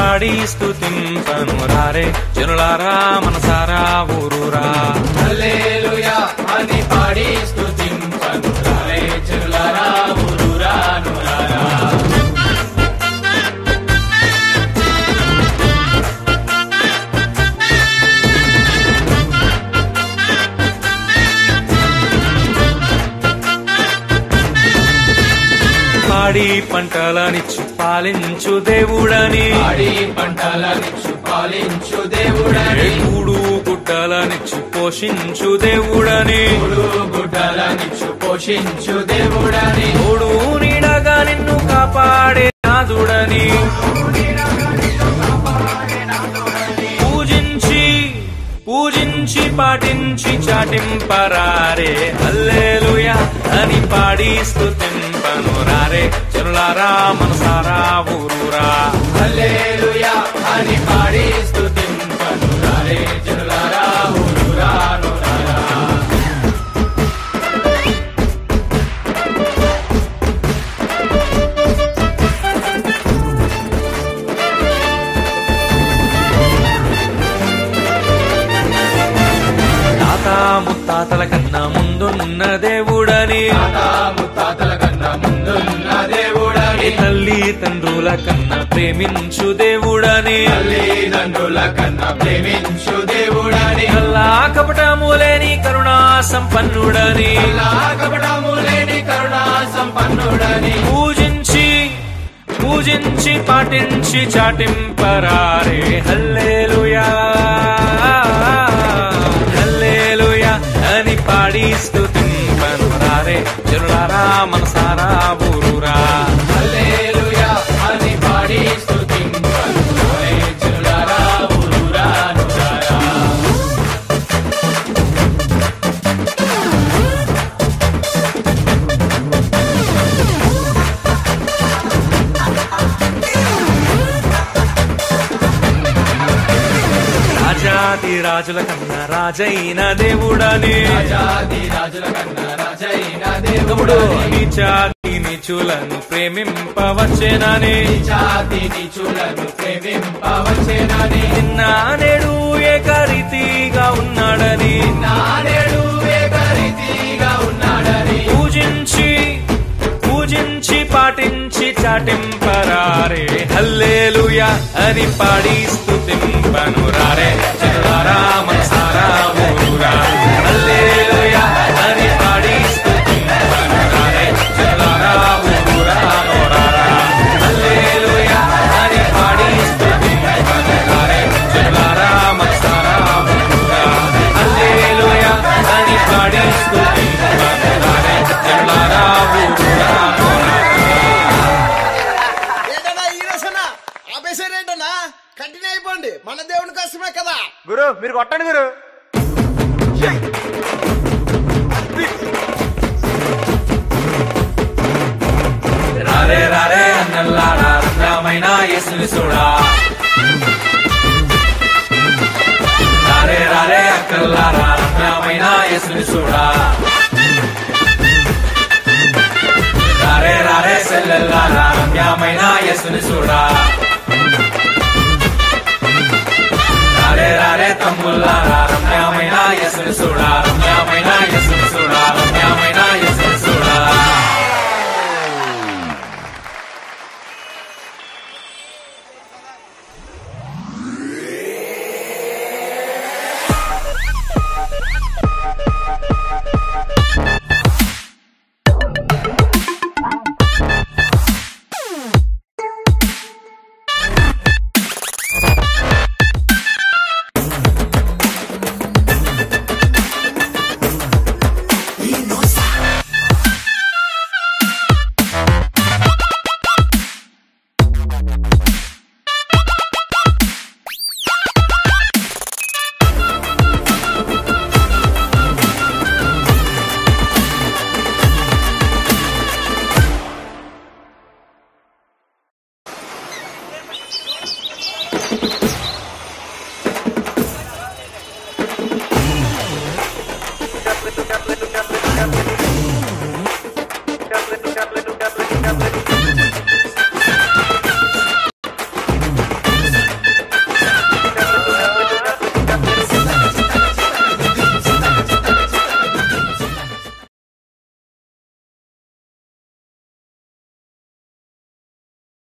పాడి స్తుతింపను రారే జనులారా మనసారా ఊరురా హల్లెలూయా అని పాడి స్తుతింపను రారే జనులారా ఊరూరా నూరారా పాడి పంటలనిచ్చు పాలించు దేవుడని పాడి పంటలనిచ్చు పాలించు దేవుడని కూడు గుడ్డలనిచ్చు పోషించు దేవుడని మూడు గుడ్డలనిచ్చు పోషించు దేవుడని తోడు నీడగా నిన్ను కాపాడే నాదుడని పూజించి పూజించి పాటించి చాటింపరారే హల్లెలూయా అని పాడి స్తుతింపను రారే జనులారా మనసారా ఊరురా హల్లెలూయా అని పాడి స్తుతింపను రారే జనులారా ఊరూరా నూరారా తాత ముత్తాతల కన్నా ముందున్న దేవుడని తాత ముత్తాతల కన్నా ముందున్న దేవుడని ఏ తల్లి తండ్రుల కన్నా ప్రేమించు దేవుడని తల్లిదండ్రుల కన్నా ప్రేమించు దేవుడని కల్లా కపటము లేని కరుణా సంపన్నుడని అల్లా కపటము లేని కరుణా సంపన్నుడని పూజించి పూజించి పాటించి చాటింపరారే హల్లేలుయా హల్లేలుయా అని పాడి స్తుతింపను రారే జనులారా మనసారా ఊరురా హల్లెలూయా అని పాడి స్తుతింపను రారే జనులారా ఊరూరా నూరారా రాజాది రాజుల కన్నా రాజైన దేవుడని రాజాది రాజుల కన్నా రాజైన తమ్ముడు దేవుడని నీచాది నిచులను ప్రేమింపవచ్చేనని జాతి నిచులను ప్రేమింపవచ్చేనని నిన్న నేడు ఏకరీతిగా ఉన్నాడని నాడేడు ఏకరీతిగా ఉన్నాడని పూజించి పూజించి పాటించి చాటింపరారే హల్లేలుయా అని పాడి స్తుతింపను రారే జనులారా మనసారా ఊరురా హల్లేలుయా అని పాడి స్తుతింపను రారే జనులారా ఊరురా నోరారా హల్లేలుయా అని పాడి స్తుతింపను రారే జనులారా మనసారా ఊరురా హల్లేలుయా అని పాడి స్తుతింపను రారే జనులారా ఊరురా ఏంటన్నా ఈ రసన ఆపేశారేంటన్నా కంటిన్యూ అయిపోండి మన దేవుని కోసమే కదా గురు మీరు కొట్టండి గురు రారే రారే అన్నల్లారా రంగమైన యేసుని చూడా రారే రారే అక్కల్లారా రంగమైన యేసుని చూడా రారే రారే సెల్లెల్లారా రమ్యమైన యేసుని చూడా రారే రారే తమ్ముల్లారా రమ్యమైన యేసుని చూడా రమ్యమైన యేసుని చూడా రమ్యమైన యేసుని చూడా